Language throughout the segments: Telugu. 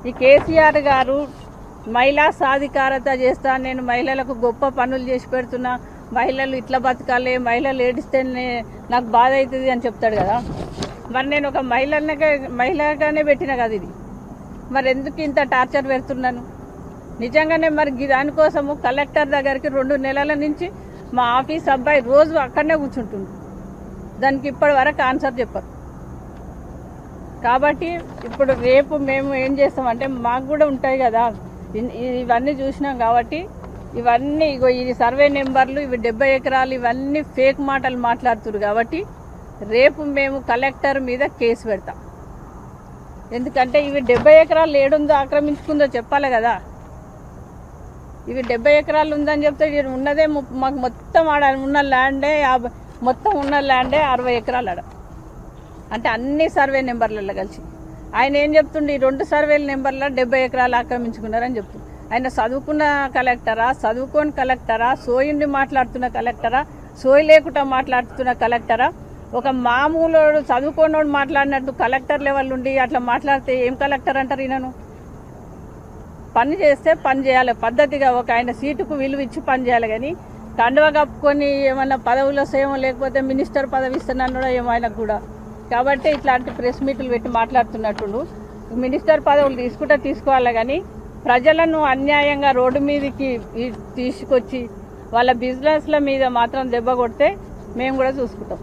ఈ కేసీఆర్ గారు మహిళా సాధికారత చేస్తా నేను మహిళలకు గొప్ప పనులు చేసి పెడుతున్నా మహిళలు ఇట్లా బతకాలి మహిళలు ఏడిస్తేనే నాకు బాధ అవుతుంది అని చెప్తాడు కదా మరి నేను ఒక మహిళనగా మహిళగానే పెట్టిన కదా ఇది మరి ఎందుకు ఇంత టార్చర్ పెడుతున్నాను నిజంగానే మరి గి- దానికోసము కలెక్టర్ దగ్గరికి రెండు నెలల నుంచి మా ఆఫీస్ అబ్బాయి రోజు అక్కడనే కూర్చుంటుంది దానికి ఇప్పటి వరకు ఆన్సర్ చెప్పరు కాబట్టి ఇప్పుడు రేపు మేము ఏం చేస్తామంటే మాకు కూడా ఉంటాయి కదా ఇన్- ఇవన్నీ చూసినాం కాబట్టి ఇవన్నీ ఇగో ఈ సర్వే నెంబర్లు ఇవి డెబ్బై ఎకరాలు ఇవన్నీ ఫేక్ మాటలు మాట్లాడుతున్నారు కాబట్టి రేపు మేము కలెక్టర్ మీద కేసు పెడతాం ఎందుకంటే ఇవి డెబ్బై ఎకరాలు ఏడుందో ఆక్రమించుకుందో చెప్పాలి కదా ఇవి డెబ్బై ఎకరాలు ఉందని చెప్తే ఈడ ఉన్నదే ము- మాకు మొత్తం ఆడ ఉన్న ల్యాండే యాభై మొత్తం ఉన్న ల్యాండే అరవై ఎకరాలు ఆడ అంటే అన్ని సర్వే నెంబర్లలో కలిసి ఆయన ఏం చెప్తుండే ఈ రెండు సర్వేల నెంబర్లో డెబ్బై ఎకరాలు ఆక్రమించుకున్నారని చెప్తుంది ఆయన చదువుకున్న కలెక్టరా చదువుకోని కలెక్టరా సోయుండి మాట్లాడుతున్న కలెక్టరా సోయి లేకుండా మాట్లాడుతున్న కలెక్టరా ఒక మామూలు చదువుకోనోడు మాట్లాడినట్టు కలెక్టర్ లెవెల్ ఉండి అట్లా మాట్లాడితే ఏం కలెక్టర్ అంటారు ఈయనను పని చేస్తే పని చేయాలి పద్ధతిగా ఒక ఆయన సీటుకు విలువ ఇచ్చి పని చేయాలి కానీ కండువ కప్పుకొని ఏమన్నా పదవులు వస్తాయేమో లేకపోతే మినిస్టర్ పదవి ఇస్తున్నాను ఏమో ఆయనకు కూడా కాబట్టి ఇట్లాంటి ప్రెస్ మీట్లు పెట్టి మాట్లాడుతున్నట్టుండు మినిస్టర్ పదవులు తీసుకుంటే తీసుకోవాలి కానీ ప్రజలను అన్యాయంగా రోడ్డు మీదకి ఈ- తీసుకొచ్చి వాళ్ళ బిజినెస్ల మీద మాత్రం దెబ్బ కొడితే మేము కూడా చూసుకుంటాం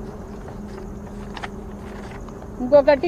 ఇంకొకటి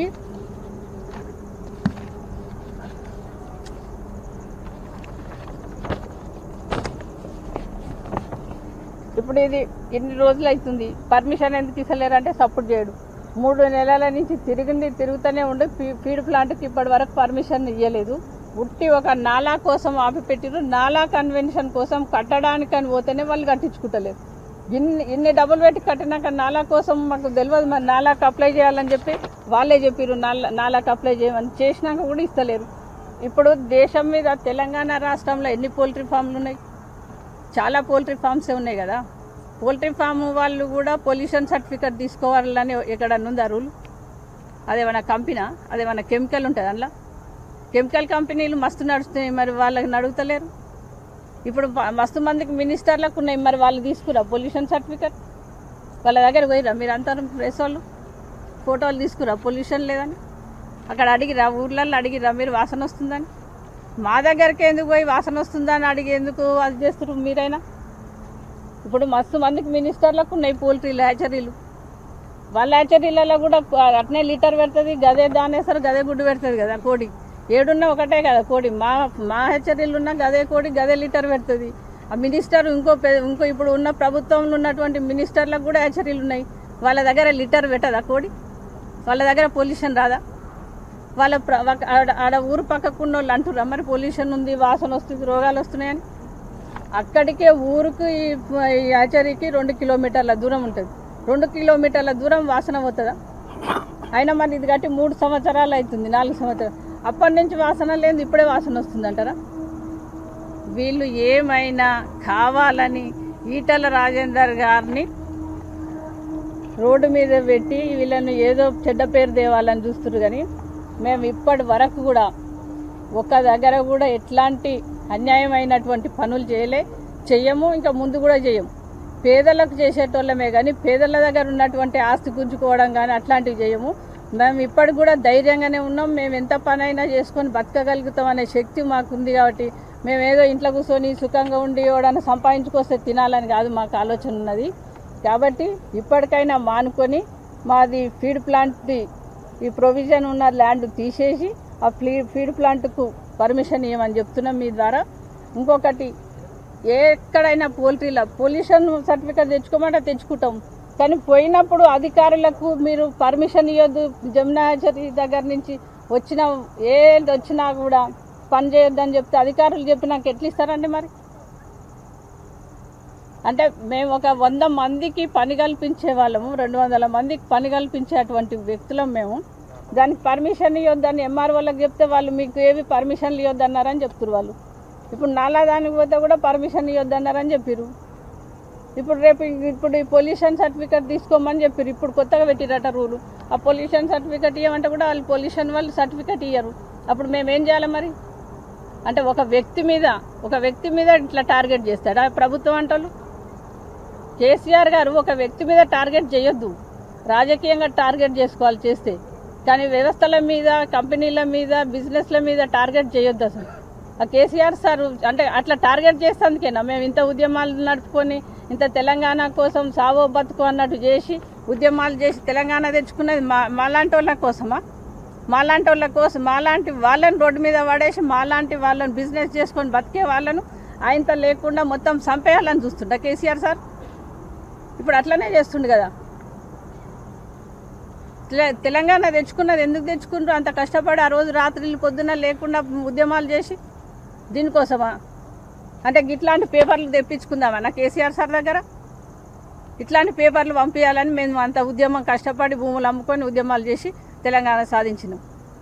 ఇప్పుడు ఇది ఎన్ని రోజులు అవుతుంది పర్మిషన్ ఎందుకు ఇస్తలేరంటే సపోర్ట్ చేయడు మూడు నెలల నుంచి తిరిగింది తిరుగుతూనే ఉండి ఫీ- ఫీడ్ ప్లాంట్కి ఇప్పటి వరకు పర్మిషన్ ఇవ్వలేదు ఉట్టి ఒక నాలా కోసం ఆపిపెట్టిరు నాలా కన్వెన్షన్ కోసం కట్టడానికని పోతేనే వాళ్ళు కట్టించుకుంటలేరు ఇన్ని ఇన్ని డబ్బులు పెట్టి కట్టినాక నాలా కోసం మాకు తెలియదు మరి నాలాకు అప్లై చేయాలని చెప్పి వాళ్ళే చెప్పారు నాలా నాలాకు అప్లై చేయమని చేసినాక కూడా ఇస్తలేరు ఇప్పుడు దేశం మీద తెలంగాణ రాష్ట్రంలో ఎన్ని పోల్ట్రీ ఫామ్లు ఉన్నాయి చాలా పోల్ట్రీ ఫామ్సే ఉన్నాయి కదా పోల్ట్రీ ఫామ్ వాళ్ళు కూడా పొల్యూషన్ సర్టిఫికేట్ తీసుకోవాలని ఎక్కడన్నా ఉందా రూల్ అదేమన్నా కంపెనీ అదేమన్నా కెమికల్ ఉంటుంది అందులో కెమికల్ కంపెనీలు మస్తు నడుస్తున్నాయి మరి వాళ్ళకి నడుగుతలేరు ఇప్పుడు ప- మస్తు మందికి మినిస్టర్లకు ఉన్నాయి మరి వాళ్ళు తీసుకురా పొల్యూషన్ సర్టిఫికేట్ వాళ్ళ దగ్గర పోయిరా మీరు అంతా ప్రెస్ వాళ్ళు ఫోటోలు తీసుకురా పొల్యూషన్ లేదని అక్కడ అడిగిరా ఊర్లలో అడిగిరా మీరు వాసన వస్తుందని మా దగ్గరికి ఎందుకు పోయి వాసన వస్తుందని అడిగి ఎందుకు అది చేస్తారు మీరైనా ఇప్పుడు మస్తు మందికి మినిస్టర్లకు ఉన్నాయి పోల్ట్రీలు హ్యాచరీలు వాళ్ళ హ్యాచరీలలో కూడా అట్నే లీటర్ పెడుతుంది గదే దానేస్తారు గదే గుడ్డు పెడుతుంది కదా కోడి ఏడున్నా ఒకటే కదా కోడి మా మా హెచ్చరీలు ఉన్న గదే కోడి గదే లీటర్ పెడుతుంది ఆ మినిస్టర్ ఇంకో పె- ఇంకో ఇప్పుడు ఉన్న ప్రభుత్వంలో ఉన్నటువంటి మినిస్టర్లకు కూడా హెచ్చరీలు ఉన్నాయి వాళ్ళ దగ్గర లీటర్ పెట్టదా కోడి వాళ్ళ దగ్గర పొల్యూషన్ రాదా వాళ్ళ ప్ర- ఒక- ఆడ- ఆడ ఊరు పక్కకున్న వాళ్ళు అంటుర్రా మరి పొల్యూషన్ ఉంది వాసన వస్తుంది రోగాలు వస్తున్నాయని అక్కడికే ఊరికి ఈ ప- ఈ ఆచరికి రెండు కిలోమీటర్ల దూరం ఉంటుంది రెండు కిలోమీటర్ల దూరం వాసన పోతుందా అయినా మరి ఇది కట్టి మూడు సంవత్సరాలు అవుతుంది నాలుగు సంవత్సరాలు అప్పటి నుంచి వాసన లేదు ఇప్పుడే వాసన వస్తుంది అంటారా వీళ్ళు ఏమైనా కావాలని ఈటల రాజేందర్ గారిని రోడ్డు మీద పెట్టి వీళ్ళని ఏదో చెడ్డ పేరు తేవాలని చూస్తున్నారు కానీ మేము ఇప్పటి వరకు కూడా ఒక్క దగ్గర కూడా ఎట్లాంటి అన్యాయమైనటువంటి పనులు చేయలే చెయ్యము ఇంకా ముందు కూడా చేయము పేదలకు చేసేటోళ్ళమే కానీ పేదల దగ్గర ఉన్నటువంటి ఆస్తి గుంజుకోవడం కానీ అట్లాంటివి చేయము మేము ఇప్పటికి కూడా ధైర్యంగానే ఉన్నాం మేము ఎంత పనైనా చేసుకొని బతకగలుగుతాం అనే శక్తి మాకు ఉంది కాబట్టి మేము ఏదో ఇంట్లో కూర్చొని సుఖంగా ఉండి ఎవడన్నా సంపాదించుకొస్తే తినాలని కాదు మాకు ఆలోచన ఉన్నది కాబట్టి ఇప్పటికైనా మానుకొని మాది ఫీడ్ ప్లాంట్ది ఈ ప్రొవిజన్ ఉన్న ల్యాండ్ తీసేసి ఆ ఫ్లీ ఫీడ్ ప్లాంట్కు పర్మిషన్ ఇవ్వమని చెప్తున్నాం మీ ద్వారా ఇంకొకటి ఎక్కడైనా పోల్ట్రీలో పొల్యూషన్ సర్టిఫికేట్ తెచ్చుకోమంటే తెచ్చుకుంటాం కానీ పోయినప్పుడు అధికారులకు మీరు పర్మిషన్ ఇవ్వద్దు జమునాచరి దగ్గర నుంచి వచ్చిన ఏది వచ్చినా కూడా పని చేయొద్దని చెప్తే అధికారులు చెప్పి నాకు ఎట్లా ఇస్తారండి మరి అంటే మేము ఒక వంద మందికి పని కల్పించే వాళ్ళము రెండు వందల మందికి పని కల్పించేటువంటి వ్యక్తులం మేము దానికి పర్మిషన్ ఇవ్వద్దని ఎంఆర్ఓలకు చెప్తే వాళ్ళు మీకు ఏవి పర్మిషన్లు ఇవ్వద్దన్నారని చెప్తారు వాళ్ళు ఇప్పుడు నాలా దానికి పోతే కూడా పర్మిషన్ ఇవ్వద్దన్నారని చెప్పారు ఇప్పుడు రేపు ఇప్పుడు ఈ పొల్యూషన్ సర్టిఫికేట్ తీసుకోమని చెప్పారు ఇప్పుడు కొత్తగా పెట్టిరట రూలు ఆ పొల్యూషన్ సర్టిఫికేట్ ఇవ్వమంటే కూడా వాళ్ళు పొల్యూషన్ వాళ్ళు సర్టిఫికేట్ ఇయ్యరు అప్పుడు మేము ఏం చేయాలి మరి అంటే ఒక వ్యక్తి మీద ఒక వ్యక్తి మీద ఇట్లా టార్గెట్ చేస్తాడా ప్రభుత్వం అంటోళ్ళు కేసీఆర్ గారు ఒక వ్యక్తి మీద టార్గెట్ చేయొద్దు రాజకీయంగా టార్గెట్ చేసుకోవాలి చేస్తే కానీ వ్యవస్థల మీద కంపెనీల మీద బిజినెస్ల మీద టార్గెట్ చేయొద్దు అసలు ఆ కేసీఆర్ సార్ అంటే అట్లా టార్గెట్ చేసేందుకేనా మేము ఇంత ఉద్యమాలు నడుపుకొని ఇంత తెలంగాణ కోసం సావో బతుకు అన్నట్టు చేసి ఉద్యమాలు చేసి తెలంగాణ తెచ్చుకున్నది మా మాలాంటి వాళ్ళ కోసమా మాలాంటి వాళ్ళ కోసం మాలాంటి వాళ్ళని రోడ్డు మీద పడేసి మాలాంటి వాళ్ళని బిజినెస్ చేసుకొని బతికే వాళ్ళను ఆయనతో లేకుండా మొత్తం చంపేయాలని చూస్తుంటా కేసీఆర్ సార్ ఇప్పుడు అట్లనే చేస్తుండు కదా తెల- తెలంగాణ తెచ్చుకున్నది ఎందుకు తెచ్చుకుంటారు అంత కష్టపడి ఆ రోజు రాత్రిళ్ళు పొద్దున లేకుండా ఉద్యమాలు చేసి దీనికోసమా అంటే ఇట్లాంటి పేపర్లు తెప్పించుకుందామా నా కేసీఆర్ సార్ దగ్గర ఇట్లాంటి పేపర్లు పంపించాలని మేము అంత ఉద్యమం కష్టపడి భూములు అమ్ముకొని ఉద్యమాలు చేసి తెలంగాణ సాధించినాం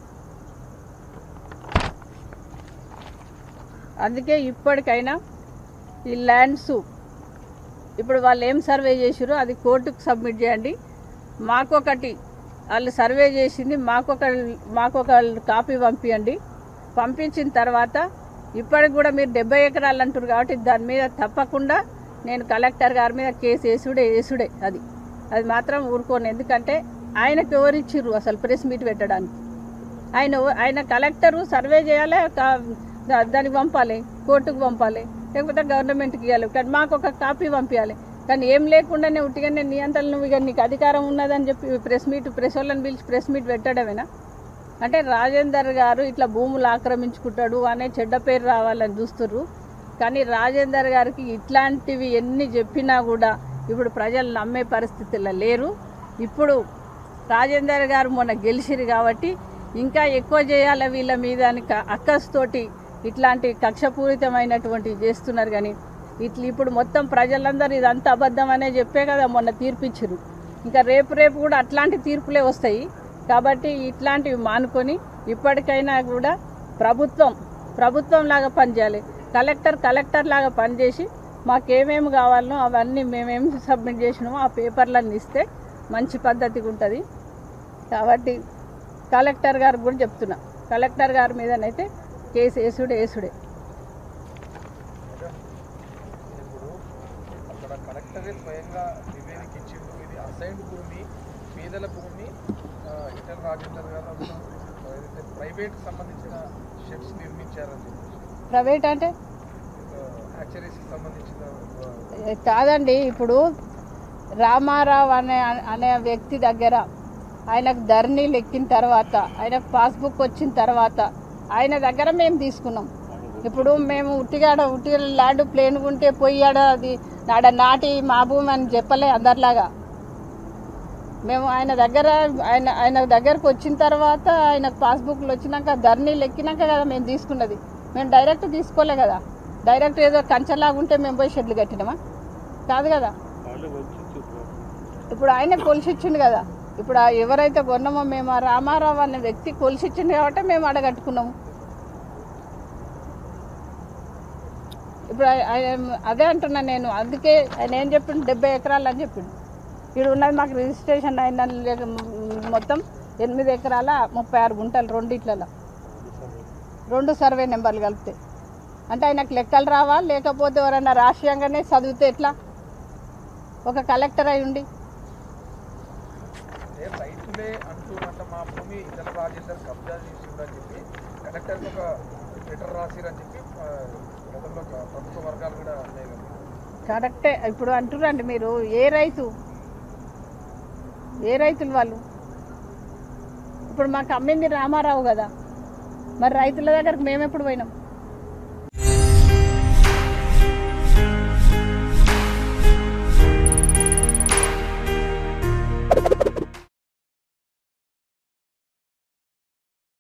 అందుకే ఇప్పటికైనా ఈ ల్యాండ్స్ ఇప్పుడు వాళ్ళు ఏం సర్వే చేసిరో అది కోర్టుకు సబ్మిట్ చేయండి మాకొకటి వాళ్ళు సర్వే చేసింది మాకొక మాకొక కాపీ పంపించండి పంపించిన తర్వాత ఇప్పటికి కూడా మీరు డెబ్బై ఎకరాలు అంటారు కాబట్టి దాని మీద తప్పకుండా నేను కలెక్టర్ గారి మీద కేసు వేసుడే వేసుడే అది అది మాత్రం ఊరుకోను ఎందుకంటే ఆయనకు ఎవరిచ్చిర్రు అసలు ప్రెస్ మీట్ పెట్టడానికి ఆయన ఆయన కలెక్టరు సర్వే చేయాలి కా- దా- దానికి పంపాలి కోర్టుకు పంపాలి లేకపోతే గవర్నమెంట్కి ఇవ్వాలి కానీ మాకు ఒక కాపీ పంపించాలి కానీ ఏం లేకుండానే ఉట్టిగానే నీ అంతలు నువ్వు ఇక నీకు అధికారం ఉన్నదని చెప్పి ప్రెస్ మీట్ ప్రెస్ వాళ్ళని పిలిచి ప్రెస్ మీట్ పెట్టడమేనా అంటే రాజేందర్ గారు ఇట్లా భూములు ఆక్రమించుకుంటాడు అనే చెడ్డ పేరు రావాలని చూస్తుర్రు కానీ రాజేందర్ గారికి ఇట్లాంటివి ఎన్ని చెప్పినా కూడా ఇప్పుడు ప్రజలు నమ్మే పరిస్థితుల్లో లేరు ఇప్పుడు రాజేందర్ గారు మొన్న గెలిచిరు కాబట్టి ఇంకా ఎక్కువ చేయాలి వీళ్ళ మీద అని క- అక్కస్తోటి ఇట్లాంటి కక్షపూరితమైనటువంటివి చేస్తున్నారు కానీ ఇట్లా ఇప్పుడు మొత్తం ప్రజలందరూ ఇదంతా అబద్ధం అనే చెప్పే కదా మొన్న తీర్పిచ్చిరు ఇంకా రేపు రేపు కూడా అట్లాంటి తీర్పులే వస్తాయి కాబట్టి ఇట్లాంటివి మానుకొని ఇప్పటికైనా కూడా ప్రభుత్వం ప్రభుత్వం లాగా పనిచేయాలి కలెక్టర్ కలెక్టర్ లాగా పనిచేసి మాకేమేమి కావాలనో అవన్నీ మేమేమి సబ్మిట్ చేసినామో ఆ పేపర్లన్నీ ఇస్తే మంచి పద్ధతిగా ఉంటుంది కాబట్టి కలెక్టర్ గారు కూడా చెప్తున్నా కలెక్టర్ గారి మీదనైతే కేసు వేసుడే వేసుడే ఇప్పుడు అక్కడ కలెక్టరే స్వయంగా నివేదిక ఇచ్చిండు ఇది అసైన్డ్ భూమి పేదల భూమి ఆ, ఇటల్ రాజేందర్ గారు అందులో ఏదైతే ప్రైవేట్ సంబంధించిన షెడ్స్ నిర్మించారని చెప్పేసి ప్రైవేట్ అంటే హ్యాచరీస్కి సంబంధించిన ఆ, ఏ, కాదండి ఇప్పుడు రామారావు అనే అనే వ్యక్తి దగ్గర ఆయనకు ధరణి ఎక్కిన తర్వాత ఆయనకు పాస్బుక్ వచ్చిన తర్వాత ఆయన దగ్గర మేము తీసుకున్నాం ఇప్పుడు మేము ఉట్టిగాడ ఉట్టిగా ల్యాండ్ ప్లేన్ ఉంటే పోయాడ అది ఆడ నాటి మా భూమి అని చెప్పలే అందరిలాగా మేము ఆయన దగ్గర ఆయన ఆయన దగ్గరకు వచ్చిన తర్వాత ఆయనకు పాస్బుక్లు వచ్చినాక ధరణిలు ఎక్కినాక కదా మేము తీసుకున్నది మేము డైరెక్ట్ తీసుకోలే కదా డైరెక్ట్ ఏదో కంచెలాగా ఉంటే మేము పోయి షెడ్లు కట్టినామా కాదు కదా ఇప్పుడు ఆయన కొలిసిచ్చిండు కదా ఇప్పుడు ఆ ఎవరైతే కొన్నామో మేము ఆ రామారావు అనే వ్యక్తి కొలిసిచ్చిండు కాబట్టి మేము అడగట్టుకున్నాము ఇప్పుడు ఆయ- ఆయన- అదే అంటున్నా నేను అందుకే ఆయన ఏం చెప్పిండు డెబ్బై ఎకరాలు అని చెప్పిండు ఇక్కడ ఉన్నది మాకు రిజిస్ట్రేషన్ అయిన లేక మొత్తం ఎనిమిది ఎకరాల ముప్పై ఆరు గుంటలు రెండిట్లలో రెండు సర్వే నెంబర్లు కలిపితే అంటే ఆయనకు లెక్కలు రావా లేకపోతే ఎవరైనా రాష్ట్రీయంగానే చదివితే ఎట్లా ఒక కలెక్టర్ అయి ఉండి అంటే రైతులే అంటున్నట్ట మా భూమి ఇతర రాజేందర్ కబ్జా చేసిండని చెప్పి కలెక్టర్కి ఒక లెటర్ రాసిరని చెప్పి ఆ, గతంలో ఒక ప్రభుత్వ వర్గాలు కూడా అన్నాయి కదా కరెక్టే ఇప్పుడు అంటురండి మీరు ఏ రైతు ఏ రైతులు వాళ్ళు ఇప్పుడు మాకు అమ్మింది రామారావు కదా మరి రైతుల దగ్గరకు మేము ఎప్పుడు పోయినాం